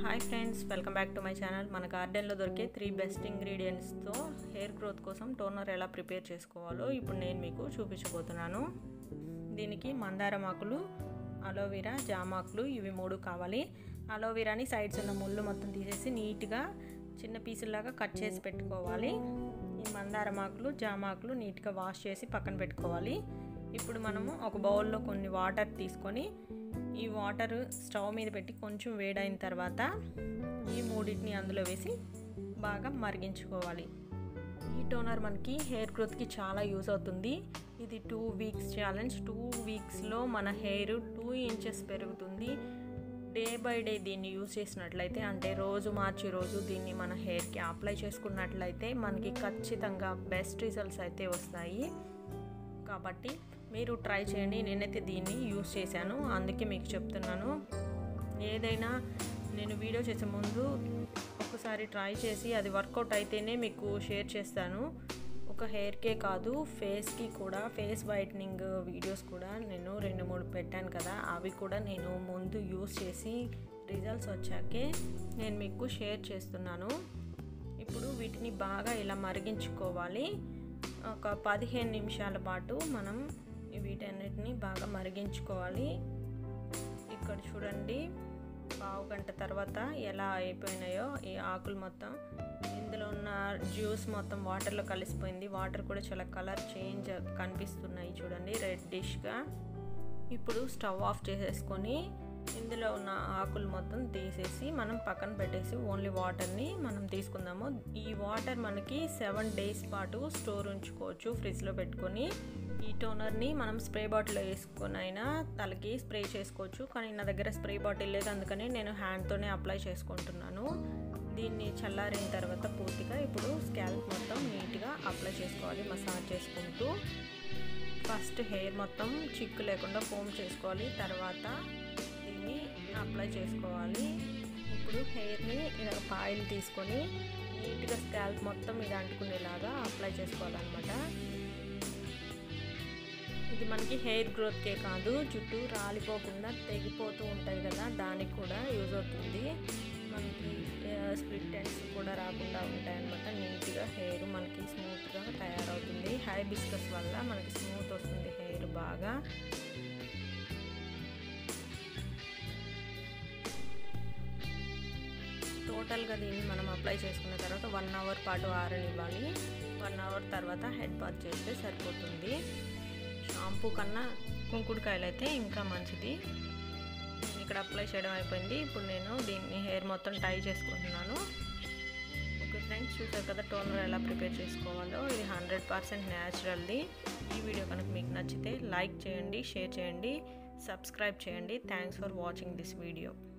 hi friends welcome back to my channel మన గార్డెన్లో దొరికే త్రీ బెస్ట్ ఇంగ్రీడియంట్స్తో హెయిర్ గ్రోత్ కోసం టోనర్ ఎలా ప్రిపేర్ చేసుకోవాలో ఇప్పుడు నేను మీకు చూపించబోతున్నాను దీనికి మందారం ఆకులు అలోవెరా జామాకులు ఇవి మూడు కావాలి అలోవెరాని సైడ్స్ ఉన్న ముళ్ళు మొత్తం తీసేసి నీట్గా చిన్న పీసుల్లాగా కట్ చేసి పెట్టుకోవాలి ఈ మందారం ఆకులు జామాకులు నీట్గా వాష్ చేసి పక్కన పెట్టుకోవాలి ఇప్పుడు మనము ఒక బౌల్లో కొన్ని వాటర్ తీసుకొని ఈ వాటర్ స్టవ్ మీద పెట్టి కొంచెం వేడైన తర్వాత ఈ మూడింటిని అందులో వేసి బాగా మరిగించుకోవాలి ఈ టోనర్ మనకి హెయిర్ గ్రోత్కి చాలా యూస్ అవుతుంది ఇది టూ వీక్స్ ఛాలెంజ్ టూ వీక్స్లో మన హెయిర్ టూ ఇంచెస్ పెరుగుతుంది డే బై డే దీన్ని యూజ్ చేసినట్లయితే అంటే రోజు మార్చి రోజు దీన్ని మన హెయిర్కి అప్లై చేసుకున్నట్లయితే మనకి ఖచ్చితంగా బెస్ట్ రిజల్ట్స్ అయితే వస్తాయి కాబట్టి మీరు ట్రై చేయండి నేనైతే దీన్ని యూస్ చేశాను అందుకే మీకు చెప్తున్నాను ఏదైనా నేను వీడియో చేసే ముందు ఒకసారి ట్రై చేసి అది వర్కౌట్ అయితేనే మీకు షేర్ చేస్తాను ఒక హెయిర్కే కాదు ఫేస్కి కూడా ఫేస్ వైట్నింగ్ వీడియోస్ కూడా నేను రెండు మూడు పెట్టాను కదా అవి కూడా నేను ముందు యూస్ చేసి రిజల్ట్స్ వచ్చాకే నేను మీకు షేర్ చేస్తున్నాను ఇప్పుడు వీటిని బాగా ఇలా మరిగించుకోవాలి ఒక పదిహేను నిమిషాల పాటు మనం వీటన్నిటిని బాగా మరిగించుకోవాలి ఇక్కడ చూడండి పావు గంట తర్వాత ఎలా అయిపోయినాయో ఈ ఆకులు మొత్తం ఇందులో ఉన్న జ్యూస్ మొత్తం వాటర్లో కలిసిపోయింది వాటర్ కూడా చాలా కలర్ చేంజ్ కనిపిస్తున్నాయి చూడండి రెడ్ డిష్గా ఇప్పుడు స్టవ్ ఆఫ్ చేసేసుకొని ఇందులో ఉన్న ఆకులు మొత్తం తీసేసి మనం పక్కన పెట్టేసి ఓన్లీ వాటర్ని మనం తీసుకుందాము ఈ వాటర్ మనకి సెవెన్ డేస్ పాటు స్టోర్ ఉంచుకోవచ్చు ఫ్రిడ్జ్లో పెట్టుకొని ఈ టోనర్ని మనం స్ప్రే బాటిల్ వేసుకొని అయినా తలకి స్ప్రే చేసుకోవచ్చు కానీ నా దగ్గర స్ప్రే బాటిల్ లేదు అందుకని నేను హ్యాండ్తోనే అప్లై చేసుకుంటున్నాను దీన్ని చల్లారిన తర్వాత పూర్తిగా ఇప్పుడు స్కాల్ప్ మొత్తం నీట్గా అప్లై చేసుకోవాలి మసాజ్ చేసుకుంటూ ఫస్ట్ హెయిర్ మొత్తం చిక్కు లేకుండా ఫోమ్ చేసుకోవాలి తర్వాత దీన్ని అప్లై చేసుకోవాలి ఇప్పుడు హెయిర్ని ఇలా పాయిల్ తీసుకొని నీట్గా స్కాల్ప్ మొత్తం ఇది అంటుకునేలాగా అప్లై చేసుకోవాలన్నమాట ఇది మనకి హెయిర్ గ్రోత్కే కాదు జుట్టు రాలిపోకుండా తెగిపోతూ ఉంటాయి కదా దానికి కూడా యూజ్ అవుతుంది మనకి స్ప్లిట్ ఎండ్స్ కూడా రాకుండా ఉంటాయన్నమాట నీట్గా హెయిర్ మనకి స్మూత్గా తయారవుతుంది హై బిస్కస్ వల్ల మనకి స్మూత్ వస్తుంది హెయిర్ బాగా టోటల్గా దీన్ని మనం అప్లై చేసుకున్న తర్వాత వన్ అవర్ పాటు ఆరనివ్వాలి వన్ అవర్ తర్వాత హెడ్ బాత్ చేస్తే సరిపోతుంది షాంపూ కన్నా కుంకుడుకాయలు అయితే ఇంకా మంచిది ఇక్కడ అప్లై చేయడం అయిపోయింది ఇప్పుడు నేను దీన్ని హెయిర్ మొత్తం టై చేసుకుంటున్నాను ఓకే ఫ్రెండ్స్ చూసారు కదా టోనర్ ఎలా ప్రిపేర్ చేసుకోవాలో ఇది హండ్రెడ్ పర్సెంట్ న్యాచురల్ది ఈ వీడియో కనుక మీకు నచ్చితే లైక్ చేయండి షేర్ చేయండి సబ్స్క్రైబ్ చేయండి thanks for watching this video